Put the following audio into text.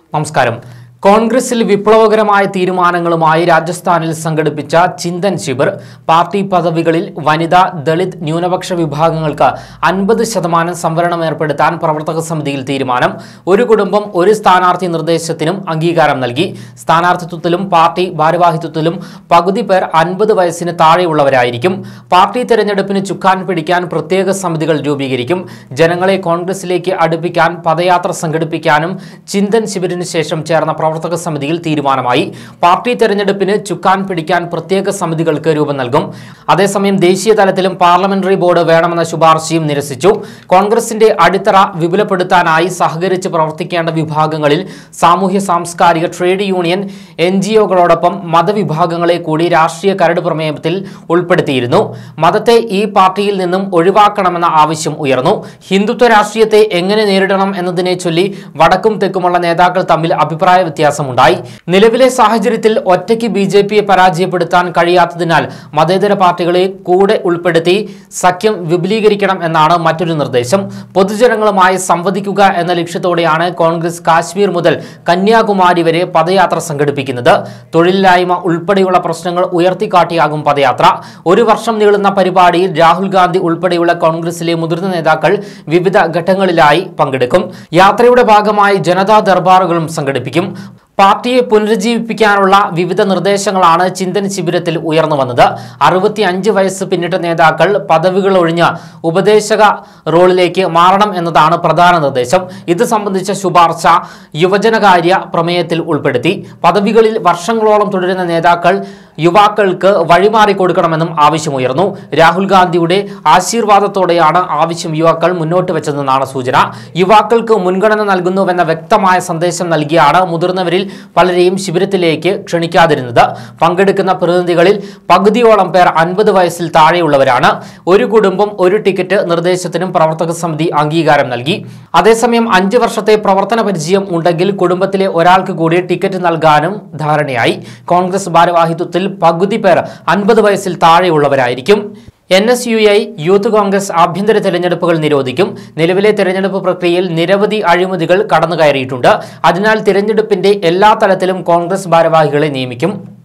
നമസ്കാരം കോൺഗ്രസിൽ വിപ്ലവകരമായ തീരുമാനങ്ങളുമായി രാജസ്ഥാനിൽ സംഘടിപ്പിച്ച ചിന്തൻ ശിബിർ പാർട്ടി പദവികളിൽ വനിതാ ദളിത് ന്യൂനപക്ഷ വിഭാഗങ്ങൾക്ക് അൻപത് ശതമാനം സംവരണം ഏർപ്പെടുത്താൻ പ്രവർത്തക സമിതിയിൽ തീരുമാനം ഒരു കുടുംബം ഒരു സ്ഥാനാർത്ഥി നിർദ്ദേശത്തിനും അംഗീകാരം നൽകി സ്ഥാനാർത്ഥിത്വത്തിലും പാർട്ടി ഭാരവാഹിത്വത്തിലും പകുതി പേർ അൻപത് വയസ്സിന് താഴെയുള്ളവരായിരിക്കും പാർട്ടി തെരഞ്ഞെടുപ്പിന് ചുക്കാൻ പിടിക്കാൻ പ്രത്യേക സമിതികൾ രൂപീകരിക്കും ജനങ്ങളെ കോൺഗ്രസിലേക്ക് അടുപ്പിക്കാൻ പദയാത്ര സംഘടിപ്പിക്കാനും ചിന്തൻ ശിബിരിന് ശേഷം ചേർന്ന പ്രവർത്തക സമിതിയിൽ തീരുമാനമായി പാർട്ടി തെരഞ്ഞെടുപ്പിന് ചുക്കാൻ പിടിക്കാൻ പ്രത്യേക സമിതികൾക്ക് രൂപം നൽകും അതേസമയം ദേശീയ തലത്തിലും പാർലമെന്ററി ബോർഡ് വേണമെന്ന ശുപാർശയും നിരസിച്ചു കോൺഗ്രസിന്റെ അടിത്തറ വിപുലപ്പെടുത്താനായി സഹകരിച്ച് പ്രവർത്തിക്കേണ്ട വിഭാഗങ്ങളിൽ സാമൂഹ്യ സാംസ്കാരിക ട്രേഡ് യൂണിയൻ എൻ ജി ഒകളോടൊപ്പം മതവിഭാഗങ്ങളെ കൂടി രാഷ്ട്രീയ കരട് പ്രമേയത്തിൽ ഉൾപ്പെടുത്തിയിരുന്നു മതത്തെ ഈ പാർട്ടിയിൽ നിന്നും ഒഴിവാക്കണമെന്ന ആവശ്യം ഉയർന്നു ഹിന്ദുത്വ രാഷ്ട്രീയത്തെ എങ്ങനെ നേരിടണം എന്നതിനെ ചൊല്ലി വടക്കും തെക്കുമുള്ള നേതാക്കൾ തമ്മിൽ അഭിപ്രായ വ്യത്യാസമുണ്ടായി നിലവിലെ സാഹചര്യത്തിൽ ഒറ്റയ്ക്ക് ബി ജെ പിയെ പരാജയപ്പെടുത്താൻ കഴിയാത്തതിനാൽ മതേതര പാർട്ടികളെ കൂടെ ഉൾപ്പെടുത്തി സഖ്യം വിപുലീകരിക്കണം എന്നാണ് മറ്റൊരു നിർദ്ദേശം പൊതുജനങ്ങളുമായി സംവദിക്കുക എന്ന ലക്ഷ്യത്തോടെയാണ് കോൺഗ്രസ് കാശ്മീർ മുതൽ കന്യാകുമാരി വരെ പദയാത്ര സംഘടിപ്പിക്കുന്നത് തൊഴിലില്ലായ്മ ഉൾപ്പെടെയുള്ള പ്രശ്നങ്ങൾ ഉയർത്തിക്കാട്ടിയാകും പദയാത്ര ഒരു വർഷം നീളുന്ന പരിപാടിയിൽ രാഹുൽ ഗാന്ധി ഉൾപ്പെടെയുള്ള കോൺഗ്രസിലെ മുതിർന്ന നേതാക്കൾ വിവിധ ഘട്ടങ്ങളിലായി പങ്കെടുക്കും യാത്രയുടെ ഭാഗമായി ജനതാ ദർബാറുകളും സംഘടിപ്പിക്കും പാർട്ടിയെ പുനരുജ്ജീവിപ്പിക്കാനുള്ള വിവിധ നിർദ്ദേശങ്ങളാണ് ചിന്തൻ ശിബിരത്തിൽ ഉയർന്നു വന്നത് അറുപത്തി അഞ്ച് വയസ്സ് പിന്നിട്ട നേതാക്കൾ പദവികൾ ഒഴിഞ്ഞ് ഉപദേശക റോളിലേക്ക് മാറണം എന്നതാണ് പ്രധാന നിർദ്ദേശം ഇത് സംബന്ധിച്ച ശുപാർശ യുവജനകാര്യ പ്രമേയത്തിൽ ഉൾപ്പെടുത്തി പദവികളിൽ വർഷങ്ങളോളം തുടരുന്ന നേതാക്കൾ യുവാക്കൾക്ക് വഴിമാറി കൊടുക്കണമെന്നും ആവശ്യമുയർന്നു രാഹുൽ ഗാന്ധിയുടെ ആശീർവാദത്തോടെയാണ് ആവശ്യം യുവാക്കൾ മുന്നോട്ട് വെച്ചതെന്നാണ് സൂചന യുവാക്കൾക്ക് മുൻഗണന നൽകുന്നുവെന്ന വ്യക്തമായ സന്ദേശം നൽകിയാണ് മുതിർന്നവരിൽ പലരെയും ശിബിരത്തിലേക്ക് ക്ഷണിക്കാതിരുന്നത് പങ്കെടുക്കുന്ന പ്രതിനിധികളിൽ പകുതിയോളം പേർ അൻപത് വയസ്സിൽ താഴെയുള്ളവരാണ് ഒരു കുടുംബം ഒരു ടിക്കറ്റ് നിർദ്ദേശത്തിനും പ്രവർത്തക സമിതി അംഗീകാരം നൽകി അതേസമയം അഞ്ച് വർഷത്തെ പ്രവർത്തന പരിചയം ഉണ്ടെങ്കിൽ കുടുംബത്തിലെ ഒരാൾക്ക് കൂടി ടിക്കറ്റ് നൽകാനും ധാരണയായി കോൺഗ്രസ് ഭാരവാഹിത്വത്തിൽ പകുതി പേർ അൻപത് വയസ്സിൽ താഴെയുള്ളവരായിരിക്കും N S U I youth Congress ആഭ്യന്തര തെരഞ്ഞെടുപ്പുകൾ നിരോധിക്കും നിലവിലെ തെരഞ്ഞെടുപ്പ് പ്രക്രിയയിൽ നിരവധി അഴിമതികൾ കടന്നുകയറിയിട്ടുണ്ട് അതിനാൽ തിരഞ്ഞെടുപ്പിന്റെ എല്ലാ തലത്തിലും കോൺഗ്രസ് ഭാരവാഹികളെ നിയമിക്കും